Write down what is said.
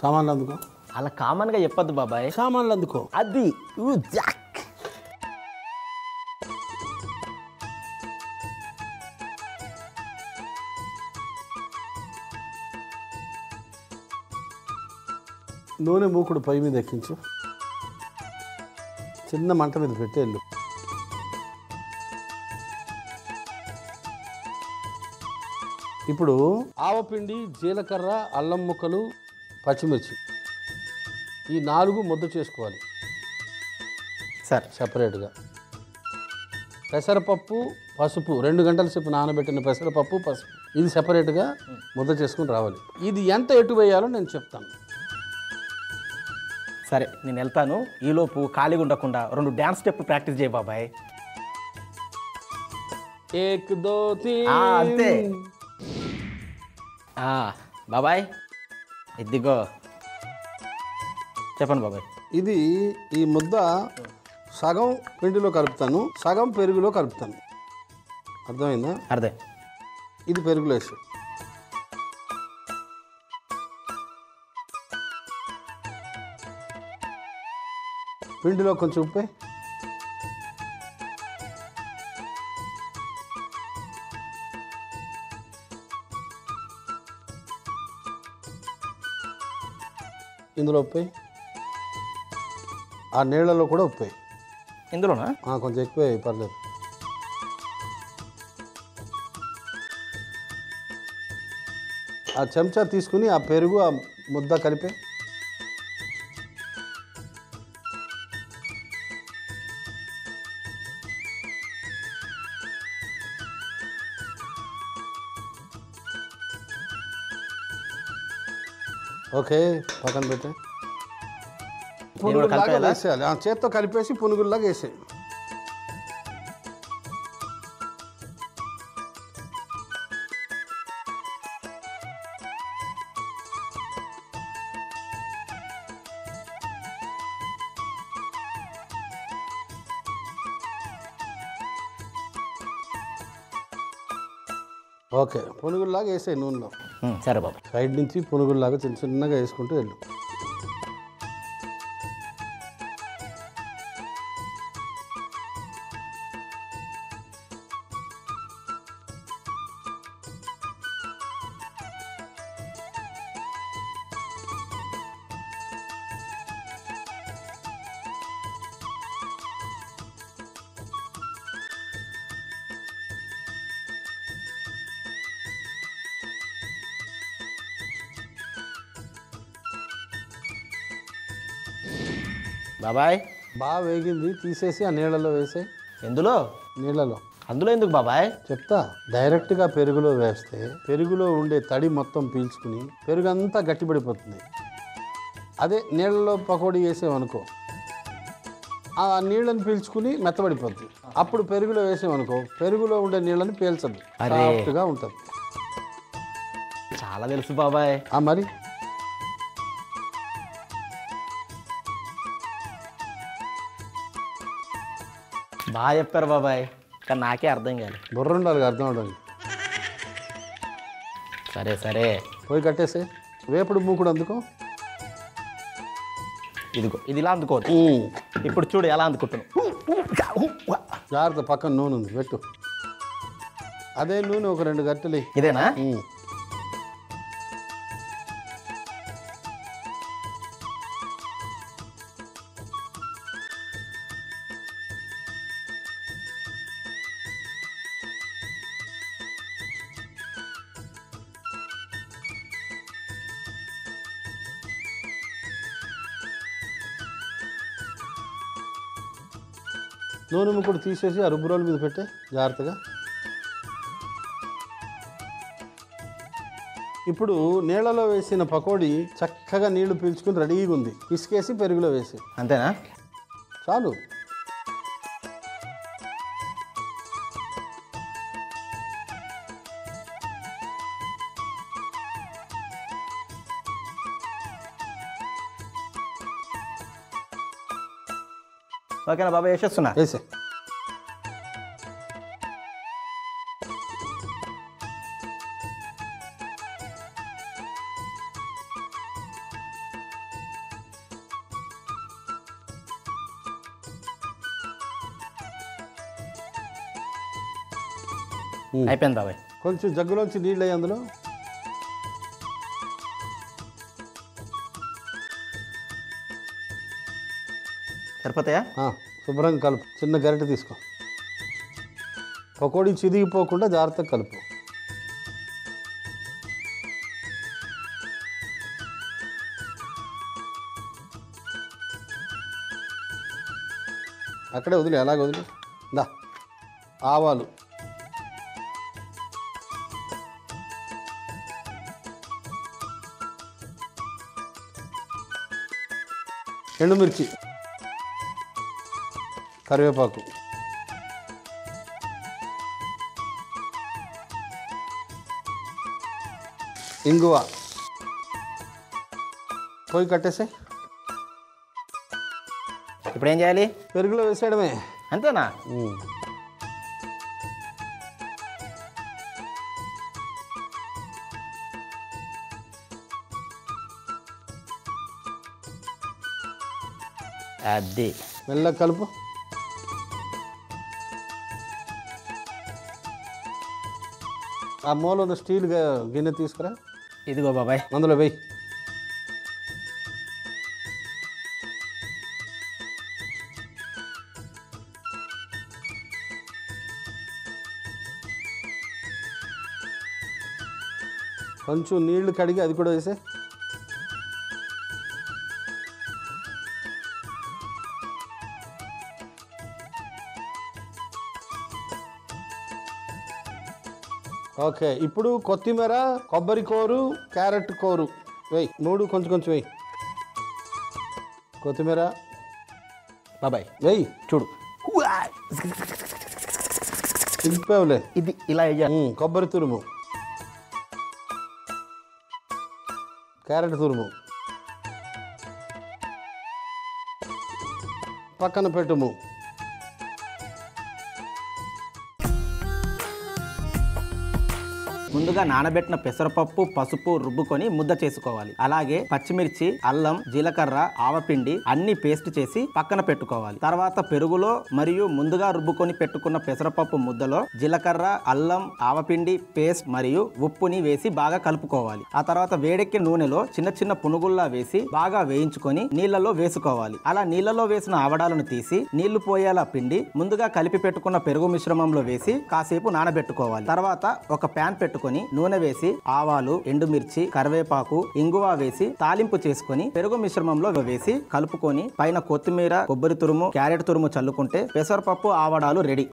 సామాన్లు అందుకో అలా కామన్గా చెప్పొద్దు బాబాయ్ సామాన్లు అందుకో అది ఊ, జాక్ నూనె మూకుడు పొయ్యి మీద ఎక్కించు చిన్న మంట మీద పెట్టి వెళ్ళు ఇప్పుడు ఆవపిండి జీలకర్ర అల్లం ముక్కలు పచ్చిమిర్చి ఈ నాలుగు ముద్ద చేసుకోవాలి సార్ సపరేట్గా పెసరపప్పు పసుపు రెండు గంటల సేపు నానబెట్టిన పెసరపప్పు పసుపు ఇది సపరేట్గా ముద్ద చేసుకుని రావాలి ఇది ఎంత ఎటు వేయాలో నేను చెప్తాను సరే నేను వెళ్తాను ఈలోపు ఖాళీగా ఉండకుండా రెండు డ్యాన్స్ స్టెప్ ప్రాక్టీస్ చేయ బాబాయ్ ఏక్ దో ఆ, అంతే. ఆ, బాబాయ్ ఇదిగో చెప్పండి బాబాయ్ ఇది ఈ ముద్ద సగం పిండిలో కలుపుతాను సగం పెరుగులో కలుపుతాను అర్థమైందా అర్థం ఇది పెరుగులో వేసి పిండిలో కొంచెం ఉప్పే ఇందులో ఉప్పే ఆ నీళ్ళలో కూడా ఉప్పే ఇందులోనా కొంచెం ఎక్కువే పర్లేదు ఆ చెంచా తీసుకుని ఆ పెరుగు ఆ ముద్ద కలిపే ఓకే పక్కన పెట్టే పునుగుల్లాగా కలిపేయాలా? వేసేయాలి ఆ చేత్తో కలిపేసి పునుగుల్లాగా వేసేయి ఓకే పునుగుల్లాగా వేసేయి నూనెలో ఉమ్, సరే బాబాయ్ సైడ్ నుంచి పునుగుల్లాగా చిన్న చిన్నగా వేసుకుంటూ వెళ్ళు బాబాయ్ బాగా వేగింది తీసేసి ఆ నీళ్ళలో వేసేయి ఎందులో నీళ్ళలో అందులో ఎందుకు బాబాయ్ చెప్తా డైరెక్ట్గా పెరుగులో వేస్తే పెరుగులో ఉండే తడి మొత్తం పీల్చుకుని పెరుగు అంతా గట్టిపడిపోతుంది అదే నీళ్ళలో పకోడీ వేసామనుకో ఆ నీళ్ళని పీల్చుకుని మెత్తబడిపోద్ది అప్పుడు పెరుగులో వేసామనుకో పెరుగులో ఉండే నీళ్ళని పీల్చదు అరే. సాఫ్ట్గా ఉంటుంది చాలా తెలుసు బాబాయ్ ఆ మరి బాగా చెప్పారు బాబాయ్ కానీ నాకే అర్థం కాదు బుర్ర ఉండాలి అర్థం అవడానికి సరే సరే పోయి కట్టేసే వేపుడు మూకుడు అందుకో ఇదిగో ఇది ఇలా అందుకోవచ్చు ఇప్పుడు చూడు ఎలా అందుకుంటున్నావు జాగ్రత్త పక్కన నూనె ఉంది పెట్టు అదే నూనె ఒక రెండు గట్టెలు వెయ్యి. ఇదేనా ఉమ్. నూనె ముక్కుడు తీసేసి ఆ రుబ్బు రోలు మీద పెట్టే జాగ్రత్తగా ఇప్పుడు నీళ్ళలో వేసిన పకోడీ చక్కగా నీళ్లు పీల్చుకుని రెడీగా ఉంది పిసికేసి పెరుగులో వేసి అంతేనా చాలు ఓకేనా బాబాయ్ వేసేస్తున్నా వేసే అయిపోయింది బాబాయ్ కొంచెం జగ్గులోంచి నీళ్ళు అయ్యి అందులో సరిపోతాయా ఆ, శుభ్రంగా కలుపు చిన్న గరిటె తీసుకో పకోడీ చిదిగిపోకుండా జాగ్రత్తగా కలుపు అక్కడే వదిలే అలాగే వదిలే దా ఆవాలు ఎండుమిర్చి కరివేపాకు ఇంగువ పోయి కట్టేసే ఇప్పుడు ఏం చేయాలి పెరుగులో వేసేయడమే అంతేనా ఉమ్. అది మెల్లగా కలుపు ఆ మూల ఉన్న స్టీల్ గా- గిన్నె తీసుకురా ఇదిగో బాబాయ్ అందులో వెయ్యి కొంచెం నీళ్లు కడిగి అది కూడా వేసే ఓకే ఇప్పుడు కొత్తిమీర కొబ్బరి కూరు క్యారెట్ కూరు వెయ్యి మూడు కొంచెం కొంచెం వెయ్యి కొత్తిమీర బాబాయ్ వెయ్యి చూడు తింపావులే ఇది ఇలా వేయాలి ఉమ్, కొబ్బరి తురుము క్యారెట్ తురుము పక్కన పెట్టుము ముందుగా నానబెట్టిన పెసరపప్పు పసుపు రుబ్బుకొని ముద్ద చేసుకోవాలి అలాగే పచ్చిమిర్చి అల్లం జీలకర్ర ఆవపిండి అన్ని పేస్ట్ చేసి పక్కన పెట్టుకోవాలి తర్వాత పెరుగులో మరియు ముందుగా రుబ్బుకొని పెట్టుకున్న పెసరపప్పు ముద్దలో జీలకర్ర అల్లం ఆవపిండి పేస్ట్ మరియు ఉప్పుని వేసి బాగా కలుపుకోవాలి ఆ తర్వాత వేడెక్కి నూనెలో చిన్న చిన్న పునుగుల్లా వేసి బాగా వేయించుకొని నీళ్ళలో వేసుకోవాలి అలా నీళ్ళలో వేసిన ఆవడాలను తీసి నీళ్లు పోయేలా పిండి ముందుగా కలిపి పెట్టుకున్న పెరుగు మిశ్రమంలో వేసి కాసేపు నానబెట్టుకోవాలి తర్వాత ఒక ప్యాన్ పెట్టుకొని నూనె వేసి ఆవాలు ఎండుమిర్చి కరివేపాకు ఇంగువ వేసి తాలింపు చేసుకొని పెరుగు మిశ్రమంలో వేసి కలుపుకొని పైన కొత్తిమీర కొబ్బరి తురుము క్యారెట్ తురుము చల్లుకుంటే పెసరపప్పు ఆవడాలు రెడీ